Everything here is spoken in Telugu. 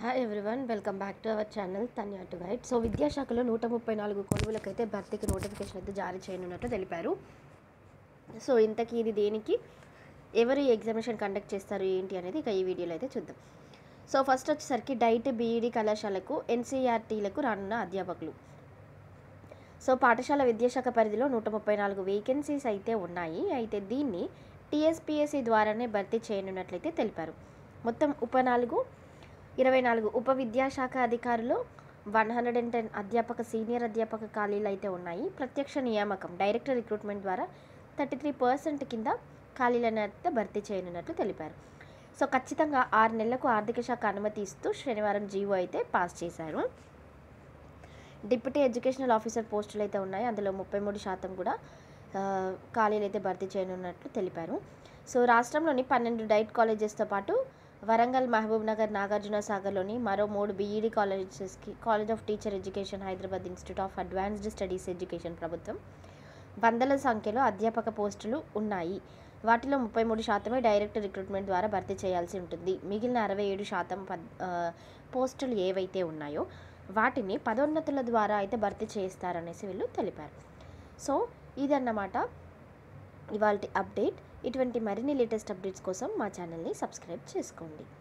hi everyone welcome back to our channel Tanya to guide so విద్యాశాఖలో నూట ముప్పై నాలుగు కొలువులకైతే భర్తీకి నోటిఫికేషన్ అయితే జారీ చేయనున్నట్టు తెలిపారు సో ఇంతకీ ఇది దేనికి ఎవరు ఈ ఎగ్జామినేషన్ కండక్ట్ చేస్తారు ఏంటి అనేది ఇక ఈ వీడియోలో అయితే చూద్దాం సో ఫస్ట్ వచ్చేసరికి డైట్ బీఈడి కళాశాలకు ఎన్సీఆర్టీలకు రానున్న అధ్యాపకులు సో పాఠశాల విద్యాశాఖ పరిధిలో నూట ముప్పై నాలుగు వేకెన్సీస్ అయితే ఉన్నాయి అయితే దీన్ని టీఎస్పీఎస్సీ ద్వారానే భర్తీ చేయనున్నట్లయితే తెలిపారు మొత్తం ఉప నాలుగు ఇరవై నాలుగు ఉప విద్యాశాఖ అధికారులు వన్ హండ్రెడ్ అండ్ టెన్ అధ్యాపక సీనియర్ అధ్యాపక ఖాళీలు అయితే ఉన్నాయి ప్రత్యక్ష నియామకం డైరెక్ట్ రిక్రూట్మెంట్ ద్వారా థర్టీ త్రీ పర్సెంట్ కింద ఖాళీలను అయితే భర్తీ చేయనున్నట్లు తెలిపారు సో ఖచ్చితంగా ఆరు నెలలకు ఆర్థిక శాఖ అనుమతి ఇస్తూ శనివారం జీవో అయితే పాస్ చేశారు డిప్యూటీ ఎడ్యుకేషనల్ ఆఫీసర్ పోస్టులు అయితే ఉన్నాయి అందులో ముప్పై మూడు శాతం కూడా ఆ, ఖాళీలు అయితే భర్తీ చేయనున్నట్లు తెలిపారు సో రాష్ట్రంలోని పన్నెండు డైట్ కాలేజెస్తో పాటు వరంగల్ మహబూబ్ నగర్ నాగార్జున సాగర్లోని మరో మూడు బీఈడి కాలేజెస్కి college of teacher education Hyderabad institute of advanced studies education ప్రభుత్వం వందల సంఖ్యలో అధ్యాపక పోస్టులు ఉన్నాయి వాటిలో ముప్పై మూడు శాతమే డైరెక్ట్ రిక్రూట్మెంట్ ద్వారా భర్తీ చేయాల్సి ఉంటుంది మిగిలిన అరవై ఏడు శాతం పద్ ఆ, పోస్టులు ఏవైతే ఉన్నాయో వాటిని పదోన్నతుల ద్వారా అయితే భర్తీ చేస్తారనేసి వీళ్ళు తెలిపారు సో ఇదన్నమాట ఇవాళ అప్డేట్ ఇటువంటి మరిన్ని లేటెస్ట్ అప్డేట్స్ కోసం మా ఛానల్ని సబ్స్క్రైబ్ చేసుకోండి